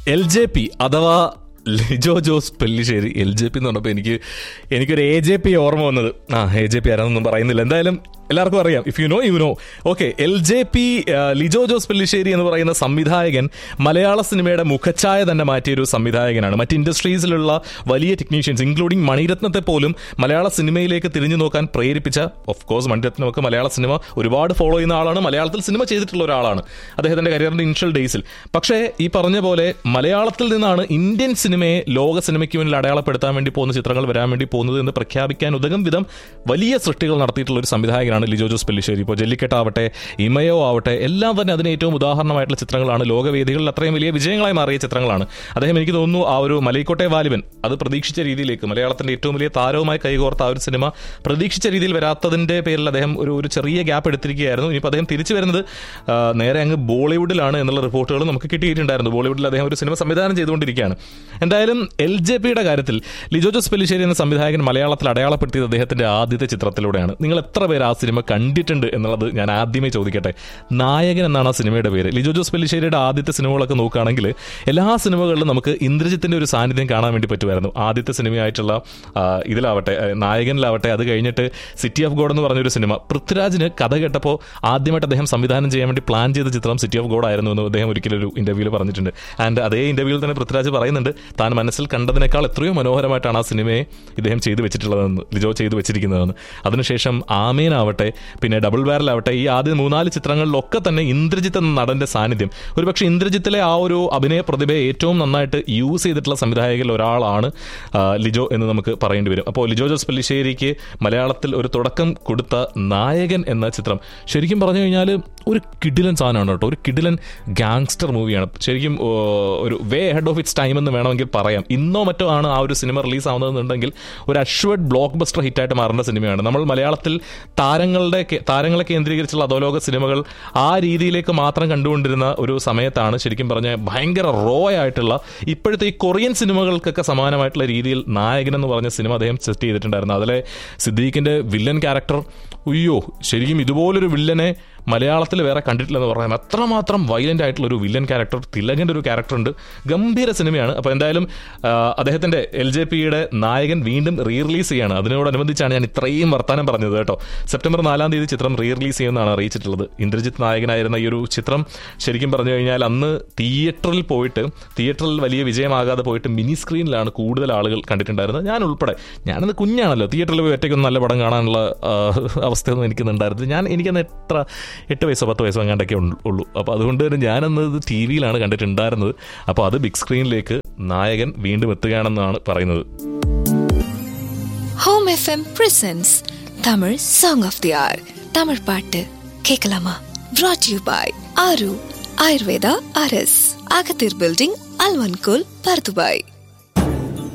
L J P അഥവാ Lijo Jose Pellissery L J P എന്ന് പറഞ്ഞപ്പോൾ എനിക്ക് എനിക്കൊരു എ ജെ പി ഓർമ്മ വന്നത് ആ എ ജെ പി ആരാന്നൊന്നും പറയുന്നില്ല എന്തായാലും എല്ലാവർക്കും അറിയാം if you know you know okay L J P Lijo Jose Pellissery എന്ന് പറയുന്ന സംവിധായകൻ മലയാള സിനിമയുടെ മുഖച്ഛായ തന്നെ മാറ്റിയൊരു സംവിധായകനാണ് മറ്റ് ഇൻഡസ്ട്രീസിലുള്ള വലിയ ടെക്നീഷ്യൻസ് ഇൻക്ലൂഡിംഗ് മണിരത്നത്തെ പോലും മലയാള സിനിമയിലേക്ക് തിരിഞ്ഞു നോക്കാൻ പ്രേരിപ്പിച്ച ഓഫ് കോഴ്സ് മണിരത്നമൊക്കെ മലയാള സിനിമ ഒരുപാട് ഫോളോ ചെയ്യുന്ന ആളാണ് മലയാളത്തിൽ സിനിമ ചെയ്തിട്ടുള്ള ഒരാളാണ് അദ്ദേഹത്തിന്റെ കരിയറിന്റെ ഇനിഷ്യൽ ഡേയ്സിൽ പക്ഷേ ഈ പറഞ്ഞ പോലെ മലയാളത്തിൽ നിന്നാണ് ഇന്ത്യൻ സിനിമയെ ലോക സിനിമയ്ക്ക് മുന്നിൽ അടയാളപ്പെടുത്താൻ വേണ്ടി പോകുന്ന ചിത്രങ്ങൾ വരാൻ വേണ്ടി പോകുന്നത് എന്ന് പ്രഖ്യാപിക്കാൻ ഉതകും വിധം വലിയ സൃഷ്ടികൾ നടത്തിയിട്ടുള്ള ഒരു സംവിധായകനാണ് ലിജോ ജോസ് പെല്ലിശ്ശേരി ഇപ്പോൾ ജല്ലിക്കെട്ടാവട്ടെ ഇമയോ ആവട്ടെ എല്ലാം തന്നെ അതിന് ഏറ്റവും ഉദാഹരണമായിട്ടുള്ള ചിത്രങ്ങളാണ് ലോകവേദികളിൽ അത്രയും വലിയ വിജയങ്ങളായി മാറിയ ചിത്രങ്ങളാണ് അദ്ദേഹം എനിക്ക് തോന്നുന്നു ആ ഒരു മലൈക്കോട്ടെ വാലിബൻ അത് പ്രതീക്ഷിച്ച രീതിയിലേക്ക് മലയാളത്തിന്റെ ഏറ്റവും വലിയ താരവുമായി കൈകോർത്ത ആ ഒരു സിനിമ പ്രതീക്ഷിച്ച രീതിയിൽ വരാത്തതിന്റെ പേരിൽ അദ്ദേഹം ഒരു ഒരു ചെറിയ ഗ്യാപ്പ് എടുത്തിരിക്കുകയായിരുന്നു ഇനിയിപ്പോൾ അദ്ദേഹം തിരിച്ചു വരുന്നത് ആ, നേരെ അങ്ങ് ബോളിവുഡിലാണ് എന്നുള്ള റിപ്പോർട്ടുകൾ നമുക്ക് കിട്ടിയിട്ടുണ്ടായിരുന്നു ബോളിവുഡിൽ അദ്ദേഹം ഒരു സിനിമ സംവിധാനം ചെയ്തുകൊണ്ടിരിക്കുകയാണ് എന്തായാലും എൽ ജെ പിയുടെ കാര്യത്തിൽ ലിജോ ജോസ് പെല്ലിശ്ശേരി എന്ന സംവിധായകൻ മലയാളത്തിൽ അടയാളപ്പെടുത്തിയത് അദ്ദേഹത്തിന്റെ ആദ്യത്തെ ചിത്രത്തിലൂടെയാണ് നിങ്ങൾ എത്ര പേര് ആ സിനിമ കണ്ടിട്ടുണ്ട് എന്നുള്ളത് ഞാൻ ആദ്യമേ ചോദിക്കട്ടെ നായകൻ എന്നാണ് ആ സിനിമയുടെ പേര് ലിജോ ജോസ് പെല്ലിശ്ശേരിയുടെ ആദ്യത്തെ സിനിമകളൊക്കെ നോക്കുകയാണെങ്കിൽ എല്ലാ സിനിമകളിലും നമുക്ക് ഇന്ദ്രജിത്തിന്റെ ഒരു സാന്നിധ്യം കാണാൻ വേണ്ടി പറ്റുമായിരുന്നു ആദ്യത്തെ സിനിമയായിട്ടുള്ള ആ, ഇതിലാവട്ടെ ആ, നായകനിലാവട്ടെ അത് കഴിഞ്ഞിട്ട് സിറ്റി ഓഫ് ഗോഡ് എന്ന് പറഞ്ഞൊരു സിനിമ പൃഥ്വിരാജിന് കഥ കേട്ടപ്പോൾ ആദ്യമായിട്ട് അദ്ദേഹം സംവിധാനം ചെയ്യാൻ വേണ്ടി പ്ലാൻ ചെയ്ത ചിത്രം സിറ്റി ഓഫ് ഗോഡ് ആയിരുന്നു എന്ന് അദ്ദേഹം ഒരിക്കലും ഒരു ഇന്റർവ്യൂവിൽ പറഞ്ഞിട്ടുണ്ട് ആൻഡ് അതേ ഇന്റർവ്യൂവിൽ തന്നെ പൃഥ്വിരാജ് പറയുന്നുണ്ട് താൻ മനസ്സിൽ കണ്ടതിനേക്കാൾ എത്രയോ മനോഹരമായിട്ടാണ് ആ സിനിമയെ ഇദ്ദേഹം ചെയ്തു വെച്ചിട്ടുള്ളതെന്ന് ലിജോ ചെയ്തു വെച്ചിരിക്കുന്നതെന്ന് അതിനുശേഷം ആമേനാവട്ടെ പിന്നെ ഡബിൾ ബാരലാവട്ടെ ഈ ആദ്യ മൂന്നാല് ചിത്രങ്ങളിലൊക്കെ തന്നെ ഇന്ദ്രജിത്ത് എന്ന നടന്റെ സാന്നിധ്യം ഒരുപക്ഷെ ഇന്ദ്രജിത്തിലെ ആ ഒരു അഭിനയ പ്രതിഭയെ ഏറ്റവും നന്നായിട്ട് യൂസ് ചെയ്തിട്ടുള്ള സംവിധായകരിൽ ഒരാളാണ് ആ, ലിജോ എന്ന് നമുക്ക് പറയേണ്ടി വരും അപ്പോൾ ലിജോ ജോസ് പല്ലിശ്ശേരിക്ക് മലയാളത്തിൽ ഒരു തുടക്കം കൊടുത്ത നായകൻ എന്ന ചിത്രം ശരിക്കും പറഞ്ഞു കഴിഞ്ഞാൽ ഒരു കിഡിലൻ സാധനമാണ് കേട്ടോ ഒരു കിഡിലൻ ഗാങ്സ്റ്റർ മൂവിയാണ് ശരിക്കും ഓ, ഒരു way head of its time എന്ന് വേണമെങ്കിൽ പറയാം ഇന്നോ മറ്റോ ആണ് ആ ഒരു സിനിമ റിലീസ് ആവുന്നതെന്നുണ്ടെങ്കിൽ ഒരു അഷ്വേർഡ് ബ്ലോക്ക് ബസ്റ്റർ ഹിറ്റായിട്ട് മാറേണ്ട സിനിമയാണ് നമ്മൾ മലയാളത്തിൽ താരങ്ങളുടെ കേ- താരങ്ങളെ കേന്ദ്രീകരിച്ചുള്ള അധോലോക സിനിമകൾ ആ രീതിയിലേക്ക് മാത്രം കണ്ടുകൊണ്ടിരുന്ന ഒരു സമയത്താണ് ശരിക്കും പറഞ്ഞ ഭയങ്കര റോ ആയിട്ടുള്ള ഇപ്പോഴത്തെ ഈ കൊറിയൻ സിനിമകൾക്കൊക്കെ സമാനമായിട്ടുള്ള രീതിയിൽ നായകൻ എന്ന് പറഞ്ഞ സിനിമ അദ്ദേഹം സെറ്റ് ചെയ്തിട്ടുണ്ടായിരുന്നു അതിലെ സിദ്ദീഖിന്റെ വില്ലൻ ക്യാരക്ടർ അയ്യോ ശരിക്കും ഇതുപോലൊരു വില്ലനെ മലയാളത്തിൽ വേറെ കണ്ടിട്ടില്ലെന്ന് പറയാം അത്രമാത്രം വയലന്റ് ആയിട്ടുള്ള ഒരു വില്ലൻ ക്യാരക്ടർ തിലകന്റെ ഒരു ക്യാരക്ടർ ഉണ്ട് ഗംഭീര സിനിമയാണ് അപ്പോൾ എന്തായാലും ആ, അദ്ദേഹത്തിന്റെ എൽ ജെ പിയുടെ നായകൻ വീണ്ടും റീ റിലീസ് ചെയ്യാണ് അതിനോടനുബന്ധിച്ചാണ് ഞാൻ ഇത്രയും വർത്താനം പറഞ്ഞത് കേട്ടോ സെപ്റ്റംബർ നാലാം തീയതി ചിത്രം റീ റിലീസ് ചെയ്യുമെന്നാണ് അറിയിച്ചിട്ടുള്ളത് ഇന്ദ്രജിത്ത് നായകനായിരുന്ന ഈ ഒരു ചിത്രം ശരിക്കും പറഞ്ഞു കഴിഞ്ഞാൽ അന്ന് തിയേറ്ററിൽ പോയിട്ട് തിയേറ്ററിൽ വലിയ വിജയമാകാതെ പോയിട്ട് മിനി സ്ക്രീനിലാണ് കൂടുതൽ ആളുകൾ കണ്ടിട്ടുണ്ടായിരുന്നത് ഞാൻ ഉൾപ്പെടെ ഞാനന്ന് കുഞ്ഞാണല്ലോ തിയേറ്ററിൽ പോയി ഒറ്റയ്ക്കൊന്നും നല്ല പടം കാണാനുള്ള ആ, അവസ്ഥയൊന്നും എനിക്കുന്നുണ്ടായിരുന്നില്ല ഞാൻ എനിക്കന്ന് എത്ര എട്ട് വയസ്സോ പത്ത് വയസ്സോ അങ്ങാണ്ടൊക്കെ ഉൾ- ഉള്ളൂ അപ്പോൾ അതുകൊണ്ട് തന്നെ ഞാനന്ന് ഇത് ടി വിയിലാണ് കണ്ടിട്ടുണ്ടായിരുന്നത് അപ്പോൾ അത് ബിഗ് സ്ക്രീനിലേക്ക് നായകൻ വീണ്ടും എത്തുകയാണെന്നാണ് പറയുന്നത് home FM presents Tamil song of the hour Tamil பாட்டு கேட்கலாமா brought you by Aaru Ayurveda அரஸ் அகத்தீர் பில்டிங் அல்வன்கோல் பர்துபாய்